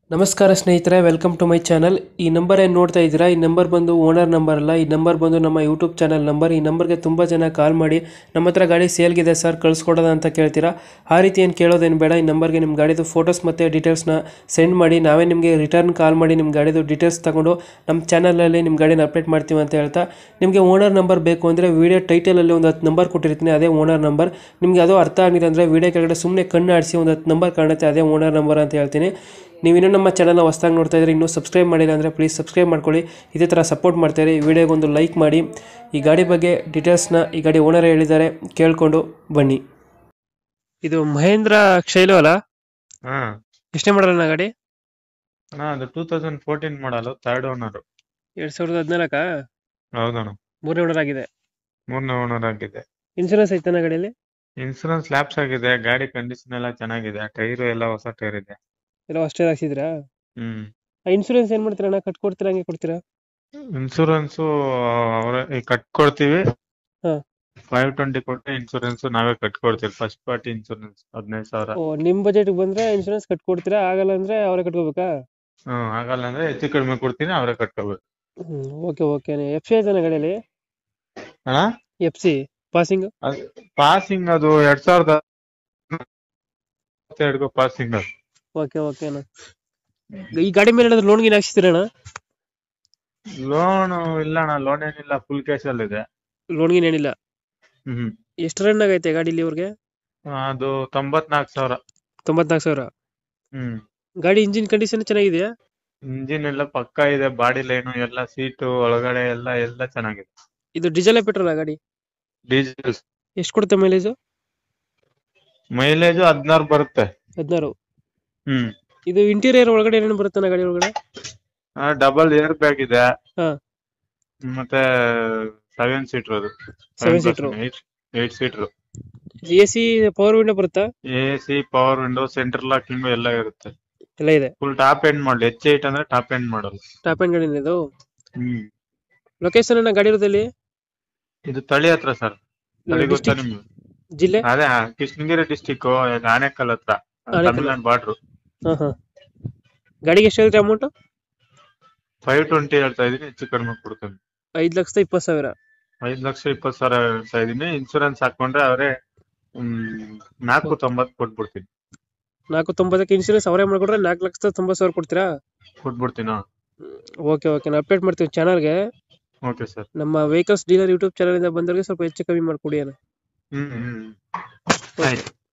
ನಮಸ್ಕಾರ ಸ್ನೇಹಿತರೆ welcome to my channel ಈ ನಂಬರ್ ಏನು ನೋಡ್ತಾ ಇದ್ದೀರಾ ಈ ನಂಬರ್ ಬಂದು ಓನರ್ ನಂಬರ್ ಅಲ್ಲ ಈ ನಂಬರ್ ಬಂದು ನಮ್ಮ ಯೂಟ್ಯೂಬ್ ಚಾನಲ್ ನಂಬರ್ ಈ ನಂಬರ್ಗೆ ತುಂಬ ಜನ ಕಾಲ್ ಮಾಡಿ ನಮ್ಮ ಹತ್ರ ಗಾಡಿ ಸೇಲ್ಗಿದೆ ಸರ್ ಕಳಿಸ್ಕೊಡೋದ ಅಂತ ಕೇಳ್ತೀರಾ ಆ ರೀತಿ ಏನು ಕೇಳೋದೇನು ಬೇಡ ಈ ನಂಬರ್ಗೆ ನಿಮ್ಮ ಗಾಡಿದು ಫೋಟೋಸ್ ಮತ್ತು ಡೀಟೇಲ್ಸ್ನ ಸೆಂಡ್ ಮಾಡಿ ನಾವೇ ನಿಮಗೆ ರಿಟರ್ನ್ ಕಾಲ್ ಮಾಡಿ ನಿಮ್ಮ ಗಾಡಿದು ಡೀಟೇಲ್ಸ್ ತಗೊಂಡು ನಮ್ಮ ಚಾನಲಲ್ಲಿ ನಿಮ್ಮ ಗಾಡಿನ ಅಪ್ಡೇಟ್ ಮಾಡ್ತೀವಿ ಅಂತ ಹೇಳ್ತಾ ನಿಮಗೆ ಓನರ್ ನಂಬರ್ ಬೇಕು ಅಂದರೆ ವೀಡಿಯೋ ಟೈಟಲಲ್ಲಿ ಒಂದು ಹತ್ತು ನಂಬರ್ ಕೊಟ್ಟಿರ್ತೀನಿ ಅದೇ ಓನರ್ ನಂಬರ್ ನಿಮಗೆ ಅದು ಅರ್ಥ ಆಗಿಲ್ಲ ಅಂದರೆ ವೀಡಿಯೋ ಕೆಳಗಡೆ ಸುಮ್ಮನೆ ಕಣ್ಣು ಆಡಿಸಿ ಒಂದು ಹತ್ತು ನಂಬರ್ ಕಾಣುತ್ತೆ ಅದೇ ಓನರ್ ನಂಬರ್ ಅಂತ ಹೇಳ್ತೀನಿ ನೀವು ಇನ್ನೂ ನಮ್ಮ ಚಾನಲ್ನ ಹೊಸ್ದಾಗಿ ನೋಡ್ತಾ ಇದ್ರೆ ಇನ್ನೂ ಸಬ್ಸ್ಕ್ರೈಬ್ ಮಾಡಿಲ್ಲ ಅಂದರೆ ಪ್ಲೀಸ್ ಸಬ್ಸ್ಕ್ರೈಬ್ ಮಾಡ್ಕೊಳ್ಳಿ ಇದೇ ಥರ ಸಪೋರ್ಟ್ ಮಾಡ್ತಾರೆ ಈ ವಿಡಿಯೋಗೆ ಒಂದು ಲೈಕ್ ಮಾಡಿ ಈ ಗಾಡಿ ಬಗ್ಗೆ ಡೀಟೇಲ್ಸ್ನ ಈ ಗಾಡಿ ಓನರ್ ಹೇಳಿದ್ದಾರೆ ಕೇಳಿಕೊಂಡು ಬನ್ನಿ ಇದು ಮಹೇಂದ್ರ ಶೈಲು ಅಲ್ಲ ಹಾ ಎಷ್ಟೇ ಮಾಡಲ್ಲ ಗಾಡಿ ಅಣ್ಣ ಅದು two thousand fourteen model third owner ಎರಡು ಸಾವಿರದ ಹದಿನಾಲ್ಕ ಹೌದಣ್ಣ ಮೂರನೇ ಓನರ್ ಆಗಿದೆ ಮೂರನೇ ಓನರ್ ಆಗಿದೆ ಇನ್ಸೂರೆನ್ಸ್ ಐತನ ಗಾಡಿಯಲ್ಲಿ ಇನ್ಸೂರೆನ್ಸ್ ಲ್ಯಾಪ್ಸ್ ಆಗಿದೆ ಗಾಡಿ ಕಂಡೀಷನ್ ಎಲ್ಲ ಚೆನ್ನಾಗಿದೆ ಟೈರ್ ಎಲ್ಲ ಹೊಸ ಟೈರ್ ಇದೆ ಎಲ್ಲ ಅಷ್ಟೇ ಹಾಕ್ಸಿದ್ರಾ ಹ್ಮ್ ಆ ಇನ್ಸೂರೆನ್ಸ್ ಏನು ಮಾಡ್ತೀರಾ ಅಣ್ಣ ಕಟ್ಕೊಡ್ತೀರಾ ಹಂಗೆ ಕೊಡ್ತೀರಾ ಇನ್ಸೂರೆನ್ಸ್ ಅವರೇ ಕಟ್ಕೊಡ್ತೀವಿ ಹಾ. ಫೈವ್ ಟ್ವೆಂಟಿ ಕೊಟ್ಟರೆ ಇನ್ಸೂರೆನ್ಸ್ ನಾವೇ ಕಟ್ಕೊಡ್ತೀವಿ ಫಸ್ಟ್ ಪಾರ್ಟಿ ಇನ್ಸೂರೆನ್ಸ್ ಹದಿನೈದು ಸಾವಿರ ಓ ನಿಮ್ಮ ಬಜೆಟ್ಗೆ ಬಂದರೆ ಇನ್ಸೂರೆನ್ಸ್ ಕಟ್ಕೊಡ್ತೀರಾ ಆಗಲ್ಲ ಅಂದರೆ ಅವರೇ ಕಟ್ಕೋಬೇಕಾ ಹ್ಮ್ ಆಗಲ್ಲ ಅಂದ್ರೆ ಹೆಚ್ಚು ಕಡಿಮೆ ಕೊಡ್ತೀನಿ ಅವರೇ ಕಟ್ಕೋಬೇಕು ಹ್ಞೂ ಓಕೆ ಓಕೆ ಎಫ್ ಸಿ ಐತನ ಗಾಡಿಯಲ್ಲಿ ಅಣ್ಣ ಎಫ್ ಸಿ ಪಾಸಿಂಗ್ ಪಾಸಿಂಗ್ ಅದು ಎರಡ್ ಸಾವಿರದ ಎರಡ್ಗೋ ಪಾಸಿಂಗ್ ಅದು ಓಕೆ ಓಕೆ ಅಣ್ಣ ಈ ಗಾಡಿ ಮೇಲೆ ಏನಾದ್ರು ಲೋನ್ ಗಿನ್ ಹಾಕ್ಸಿದ್ದೀರಣ್ಣ ಲೋನ್ ಇಲ್ಲ ಅಣ್ಣ ಲೋನ್ ಏನಿಲ್ಲ ಫುಲ್ ಕ್ಯಾಶ್ ಅಲ್ಲಿ ಇದೆ ಲೋನ್ ಗಿನ್ ಏನಿಲ್ಲ ಹ್ಮ್ ಎಷ್ಟು ರನ್ ಆಗೈತೆ ಗಾಡಿಲಿ ಇವ್ರಿಗೆ ಅದು ತೊಂಬತ್ನಾಲ್ಕು ಸಾವಿರ ತೊಂಬತ್ನಾಲ್ಕು ಸಾವಿರ ಹ್ಮ್ ಗಾಡಿ ಇಂಜಿನ್ ಕಂಡೀಷನ್ ಚೆನ್ನಾಗಿದೆಯಾ ಇಂಜಿನ್ ಎಲ್ಲ ಪಕ್ಕ ಇದೆ ಬಾಡಿ ಲೈನು ಎಲ್ಲ ಸೀಟು ಒಳಗಡೆ ಎಲ್ಲ ಎಲ್ಲ ಚೆನ್ನಾಗಿದೆ ಇದು ಡೀಸೆಲ್ ಪೆಟ್ರೋಲ್ ಗಾಡಿ ಡೀಸೆಲ್ ಎಷ್ಟು ಕೊಡುತ್ತೆ ಮೈಲೇಜ್ ಮೈಲೇಜ್ ಹದಿನಾರು ಬರುತ್ತೆ ಹದಿನಾರು ಹ್ಮ್ ಇದು ಇಂಟೀರಿಯರ್ ಒಳಗಡೆ ಏನೇನು ಬರುತ್ತೆ ಗಾಡಿ ಒಳಗಡೆ ಡಬಲ್ ಏರ್ ಬ್ಯಾಗ್ ಇದೆ ಹಾ. ಮತ್ತೆ ಸೆವೆನ್ ಸೀಟರ್ ಅದು Seven seater. Eight seater A C power window ಬರುತ್ತಾ A C power window central locking ಎಲ್ಲ ಇರುತ್ತೆ ಎಲ್ಲ ಇದೆ full top end model H eight ಅಂದ್ರೆ top end model top end ಗಾಡಿ ಇದು ಹ್ಮ್ ಲೊಕೇಶನ್ ಅನ್ನ ಗಾಡಿ ಇರೋದಲ್ಲಿ ಇದು ತಳಿ ಹತ್ರ ಸರ್ ತಳಿ ಗೊತ್ತಾ ಡಿಸ್ಟಿಕ್ ನಿಮ್ಗೆ ಜಿಲ್ಲೆ ಅದೇ ಕೃಷ್ಣಗಿರಿ ಡಿಸ್ಟಿಕ್ ಆನೇಕಲ್ ಹತ್ರ ಆನೇಕಲ್. ತಮಿಳ್ನಾಡು ಬಾರ್ಡ್ರು ಹಾ ಹಾ ಗಾಡಿಗೆ ಎಷ್ಟು ಹೇಳ್ತೀರಾ ಅಮೌಂಟ್ ಫೈವ್ ಟ್ವೆಂಟಿ ಹೇಳ್ತಾ ಇದೀನಿ ಹೆಚ್ಚು ಕಡಿಮೆ ಕೊಡ್ತೀನಿ ಐದು ಲಕ್ಷದ ಇಪ್ಪತ್ತು ಸಾವಿರ ಐದ್ ಲಕ್ಷ ಇಪ್ಪತ್ತು ಸಾವಿರ ಹೇಳ್ತಾ ಇದೀನಿ ಇನ್ಸೂರೆನ್ಸ್ ಹಾಕೊಂಡ್ರೆ ಅವರೇ ನಾಲ್ಕು ತೊಂಬತ್ತು ಕೊಟ್ಬಿಡ್ತೀನಿ ನಾಲ್ಕು ತೊಂಬತ್ತಕ್ಕೆ ಇನ್ಶೂರೆನ್ಸ್ ಅವರೇ ಮಾಡ್ಕೊಡ್ರೆ ನಾಲ್ಕು ಲಕ್ಷದ ತೊಂಬತ್ತು ಸಾವಿರ ಕೊಡ್ತೀರಾ ಕೊಟ್ಬಿಡ್ತೀನಾ ಓಕೆ ಓಕೆ ನಾವು ಅಪ್ಡೇಟ್ ಮಾಡ್ತೀವಿ ಚಾನಲ್ಗೆ ಓಕೆ ಸರ್ ನಮ್ಮ ವೆಹಿಕಲ್ಸ್ ಡೀಲರ್ ಯೂಟ್ಯೂಬ್ ಚಾನಲ್ ಇಂದ ಬಂದವರಿಗೆ ಸ್ವಲ್ಪ ಹೆಚ್ಚು ಕಮ್ಮಿ ಮಾಡ್ಕೊಡಿ ಅಣ್ಣ ಹ್ಮ್ ಹ್ಮ್ ಆಯ್ತು